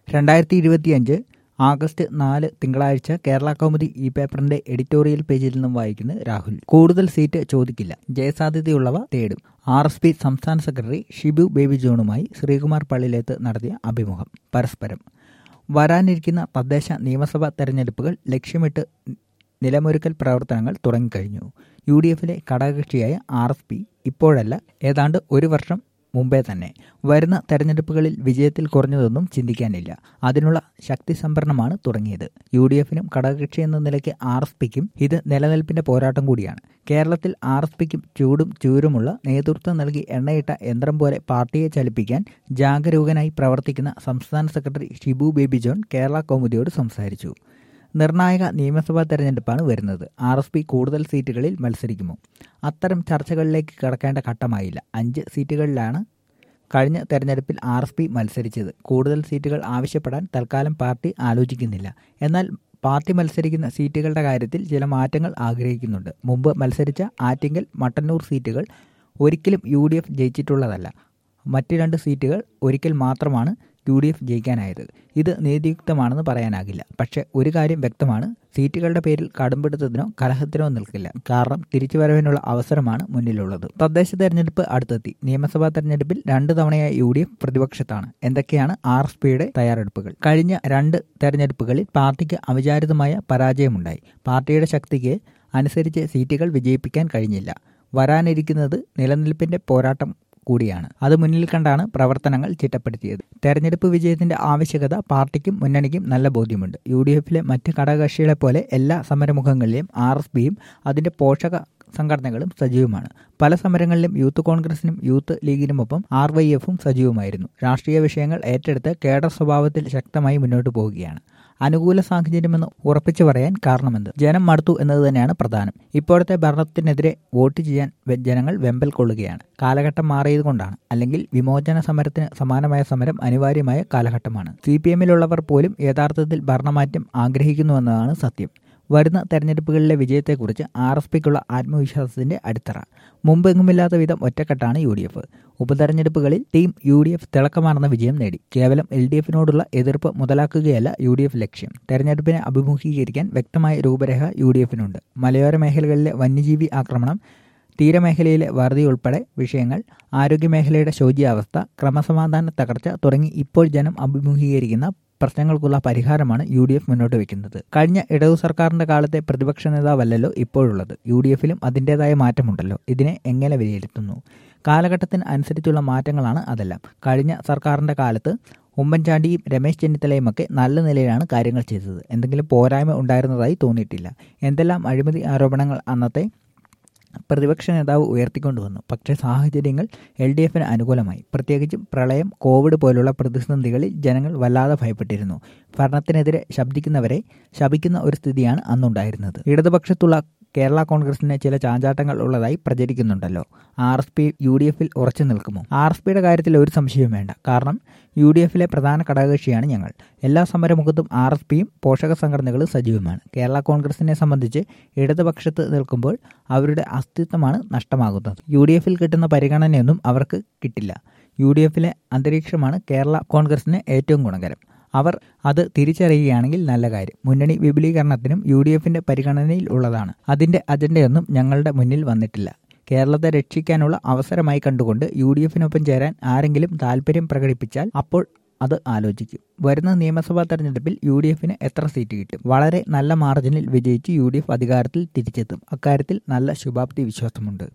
രണ്ടായിരത്തി ഇരുപത്തിയഞ്ച് ആഗസ്റ്റ് നാല് തിങ്കളാഴ്ച കേരള കൗമുദി ഈ പേപ്പറിന്റെ എഡിറ്റോറിയൽ പേജിൽ നിന്നും വായിക്കുന്നു രാഹുൽ കൂടുതൽ സീറ്റ് ചോദിക്കില്ല ജയസാധ്യതയുള്ളവ തേടും ആർ എസ് പി സംസ്ഥാന സെക്രട്ടറി ഷിബു ബേബി ജോണുമായി ശ്രീകുമാർ പള്ളിയിലേത്ത് നടത്തിയ അഭിമുഖം പരസ്പരം വരാനിരിക്കുന്ന തദ്ദേശ നിയമസഭാ തെരഞ്ഞെടുപ്പുകൾ ലക്ഷ്യമിട്ട് നിലമൊരുക്കൽ പ്രവർത്തനങ്ങൾ തുടങ്ങിക്കഴിഞ്ഞു യു ഡി എഫിലെ ഘടകകക്ഷിയായ ആർ എസ് പി ഇപ്പോഴല്ല ഏതാണ്ട് ഒരു വർഷം മുമ്പേ തന്നെ വരുന്ന തെരഞ്ഞെടുപ്പുകളിൽ വിജയത്തിൽ കുറഞ്ഞതൊന്നും ചിന്തിക്കാനില്ല അതിനുള്ള ശക്തി സംഭരണമാണ് തുടങ്ങിയത് യു ഡി എഫിനും ഘടകകക്ഷി എന്ന നിലയ്ക്ക് ആർ എസ് പിക്കും ഇത് നിലനിൽപ്പിന്റെ പോരാട്ടം കൂടിയാണ് കേരളത്തിൽ ആർ എസ് പിക്കും ചൂടും ചൂരുമുള്ള നേതൃത്വം നൽകി എണ്ണയിട്ട യന്ത്രം പോലെ പാർട്ടിയെ ചലിപ്പിക്കാൻ ജാഗരൂകനായി പ്രവർത്തിക്കുന്ന സംസ്ഥാന സെക്രട്ടറി ഷിബു ബേബി ജോൺ കേരള കൗമുദിയോട് സംസാരിച്ചു നിർണായക നിയമസഭാ തെരഞ്ഞെടുപ്പാണ് വരുന്നത് ആർ എസ് പി കൂടുതൽ സീറ്റുകളിൽ മത്സരിക്കുമോ അത്തരം ചർച്ചകളിലേക്ക് കടക്കേണ്ട ഘട്ടമായില്ല അഞ്ച് സീറ്റുകളിലാണ് കഴിഞ്ഞ തെരഞ്ഞെടുപ്പിൽ ആർ എസ് പി മത്സരിച്ചത് കൂടുതൽ സീറ്റുകൾ ആവശ്യപ്പെടാൻ തൽക്കാലം പാർട്ടി ആലോചിക്കുന്നില്ല എന്നാൽ പാർട്ടി മത്സരിക്കുന്ന സീറ്റുകളുടെ കാര്യത്തിൽ ചില മാറ്റങ്ങൾ ആഗ്രഹിക്കുന്നുണ്ട് മുമ്പ് മത്സരിച്ച ആറ്റിങ്ങൽ മട്ടന്നൂർ സീറ്റുകൾ ഒരിക്കലും യു ഡി എഫ് ജയിച്ചിട്ടുള്ളതല്ല മറ്റ് രണ്ട് സീറ്റുകൾ ഒരിക്കൽ മാത്രമാണ് യു ഡി എഫ് ജയിക്കാനായത് ഇത് നീതിയുക്തമാണെന്ന് പറയാനാകില്ല പക്ഷേ ഒരു കാര്യം വ്യക്തമാണ് സീറ്റുകളുടെ പേരിൽ കടുംപിടുത്തത്തിനോ കലഹത്തിനോ നിൽക്കില്ല കാരണം തിരിച്ചുവരവിനുള്ള അവസരമാണ് മുന്നിലുള്ളത് തദ്ദേശ തെരഞ്ഞെടുപ്പ് അടുത്തെത്തി നിയമസഭാ തെരഞ്ഞെടുപ്പിൽ രണ്ട് തവണയായി യു ഡി എഫ് പ്രതിപക്ഷത്താണ് എന്തൊക്കെയാണ് ആർ എസ് പിയുടെ തയ്യാറെടുപ്പുകൾ കഴിഞ്ഞ രണ്ട് തെരഞ്ഞെടുപ്പുകളിൽ പാർട്ടിക്ക് അവിചാരിതമായ പരാജയമുണ്ടായി പാർട്ടിയുടെ ശക്തിക്ക് അനുസരിച്ച് സീറ്റുകൾ വിജയിപ്പിക്കാൻ കഴിഞ്ഞില്ല വരാനിരിക്കുന്നത് നിലനിൽപ്പിന്റെ പോരാട്ടം കൂടിയാണ് അത് മുന്നിൽ കണ്ടാണ് പ്രവർത്തനങ്ങൾ ചിട്ടപ്പെടുത്തിയത് തെരഞ്ഞെടുപ്പ് വിജയത്തിന്റെ ആവശ്യകത പാർട്ടിക്കും മുന്നണിക്കും നല്ല ബോധ്യമുണ്ട് യു ഡി എഫിലെ മറ്റ് ഘടകകക്ഷികളെ പോലെ എല്ലാ സമരമുഖങ്ങളിലെയും ആർ എസ് പിയും അതിന്റെ പോഷക സംഘടനകളും സജീവമാണ് പല സമരങ്ങളിലും യൂത്ത് കോൺഗ്രസിനും യൂത്ത് ലീഗിനുമൊപ്പം ആർ വൈ എഫും സജീവമായിരുന്നു രാഷ്ട്രീയ വിഷയങ്ങൾ ഏറ്റെടുത്ത് കേഡർ സ്വഭാവത്തിൽ ശക്തമായി മുന്നോട്ട് പോവുകയാണ് അനുകൂല സാഹചര്യമെന്ന് ഉറപ്പിച്ചു പറയാൻ കാരണമെന്ത് ജനം മടുത്തു എന്നത് തന്നെയാണ് പ്രധാനം ഇപ്പോഴത്തെ ഭരണത്തിനെതിരെ വോട്ട് ചെയ്യാൻ ജനങ്ങൾ വെമ്പൽ കൊള്ളുകയാണ് കാലഘട്ടം മാറിയതുകൊണ്ടാണ് അല്ലെങ്കിൽ വിമോചന സമരത്തിന് സമാനമായ സമരം അനിവാര്യമായ കാലഘട്ടമാണ് സി പി എമ്മിലുള്ളവർ പോലും യഥാർത്ഥത്തിൽ ഭരണമാറ്റം ആഗ്രഹിക്കുന്നുവെന്നതാണ് സത്യം വരുന്ന തെരഞ്ഞെടുപ്പുകളിലെ വിജയത്തെക്കുറിച്ച് ആർ എസ് പിക്കുള്ള ആത്മവിശ്വാസത്തിന്റെ അടിത്തറ മുമ്പെങ്ങുമില്ലാത്ത വിധം ഒറ്റക്കെട്ടാണ് യു ഡി എഫ് ഉപതെരഞ്ഞെടുപ്പുകളിൽ ടീം യു ഡി എഫ് തിളക്കമാർന്ന വിജയം നേടി കേവലം എൽ ഡി എഫിനോടുള്ള എതിർപ്പ് മുതലാക്കുകയല്ല യു ഡി എഫ് ലക്ഷ്യം തെരഞ്ഞെടുപ്പിനെ അഭിമുഖീകരിക്കാൻ വ്യക്തമായ രൂപരേഖ യു ഡി എഫിനുണ്ട് മലയോര മേഖലകളിലെ വന്യജീവി ആക്രമണം തീരമേഖലയിലെ വറുതി ഉൾപ്പെടെ വിഷയങ്ങൾ ആരോഗ്യമേഖലയുടെ ശോച്യാവസ്ഥ ക്രമസമാധാന തകർച്ച തുടങ്ങി ഇപ്പോൾ ജനം അഭിമുഖീകരിക്കുന്ന പ്രശ്നങ്ങൾക്കുള്ള പരിഹാരമാണ് യു ഡി എഫ് മുന്നോട്ട് വയ്ക്കുന്നത് കഴിഞ്ഞ ഇടതു സർക്കാരിന്റെ കാലത്തെ പ്രതിപക്ഷ നേതാവല്ലല്ലോ ഇപ്പോഴുള്ളത് യു ഡി എഫിലും അതിൻ്റെതായ മാറ്റമുണ്ടല്ലോ ഇതിനെ എങ്ങനെ വിലയിരുത്തുന്നു കാലഘട്ടത്തിന് അനുസരിച്ചുള്ള മാറ്റങ്ങളാണ് അതെല്ലാം കഴിഞ്ഞ സർക്കാരിന്റെ കാലത്ത് ഉമ്മൻചാണ്ടിയും രമേശ് ചെന്നിത്തലയുമൊക്കെ നല്ല നിലയിലാണ് കാര്യങ്ങൾ ചെയ്തത് എന്തെങ്കിലും പോരായ്മ ഉണ്ടായിരുന്നതായി തോന്നിയിട്ടില്ല എന്തെല്ലാം അഴിമതി ആരോപണങ്ങൾ അന്നത്തെ പ്രതിപക്ഷ നേതാവ് ഉയർത്തിക്കൊണ്ടുവന്നു പക്ഷേ സാഹചര്യങ്ങൾ എൽ ഡി എഫിന് അനുകൂലമായി പ്രത്യേകിച്ചും പ്രളയം കോവിഡ് പോലുള്ള പ്രതിസന്ധികളിൽ ജനങ്ങൾ വല്ലാതെ ഭയപ്പെട്ടിരുന്നു ഭരണത്തിനെതിരെ ശബ്ദിക്കുന്നവരെ ശപിക്കുന്ന ഒരു സ്ഥിതിയാണ് അന്നുണ്ടായിരുന്നത് ഇടതുപക്ഷത്തുള്ള കേരള കോൺഗ്രസിന് ചില ചാഞ്ചാട്ടങ്ങൾ ഉള്ളതായി പ്രചരിക്കുന്നുണ്ടല്ലോ R S P U D എഫിൽ ഉറച്ചു നിൽക്കുമോ ആർ എസ് പിയുടെ കാര്യത്തിൽ ഒരു സംശയവും വേണ്ട കാരണം യു ഡി എഫിലെ പ്രധാന ഘടകകക്ഷിയാണ് ഞങ്ങൾ എല്ലാ സമരമുഖത്തും ആർ എസ് പിയും പോഷക സംഘടനകളും സജീവമാണ് കേരള കോൺഗ്രസിനെ സംബന്ധിച്ച് ഇടതുപക്ഷത്ത് നിൽക്കുമ്പോൾ അവരുടെ അസ്തിത്വമാണ് നഷ്ടമാകുന്നത് യു ഡി എഫിൽ കിട്ടുന്ന പരിഗണനയൊന്നും അവർക്ക് കിട്ടില്ല യു ഡി എഫിലെ അന്തരീക്ഷമാണ് കേരള കോൺഗ്രസിന് ഏറ്റവും ഗുണകരം അവർ അത് തിരിച്ചറിയുകയാണെങ്കിൽ നല്ല കാര്യം മുന്നണി വിപുലീകരണത്തിനും യു ഡി എഫിന്റെ പരിഗണനയിൽ ഉള്ളതാണ് അതിന്റെ അജണ്ടയൊന്നും ഞങ്ങളുടെ മുന്നിൽ വന്നിട്ടില്ല കേരളത്തെ രക്ഷിക്കാനുള്ള അവസരമായി കണ്ടുകൊണ്ട് യു ഡി എഫിനൊപ്പം ചേരാൻ ആരെങ്കിലും താല്പര്യം പ്രകടിപ്പിച്ചാൽ അപ്പോൾ അത് ആലോചിക്കും വരുന്ന നിയമസഭാ തെരഞ്ഞെടുപ്പിൽ യു ഡി എഫിന് എത്ര സീറ്റ് കിട്ടും വളരെ നല്ല മാർജിനിൽ വിജയിച്ച് യു ഡി എഫ് അധികാരത്തിൽ തിരിച്ചെത്തും അക്കാര്യത്തിൽ നല്ല ശുഭാപ്തി വിശ്വാസമുണ്ട്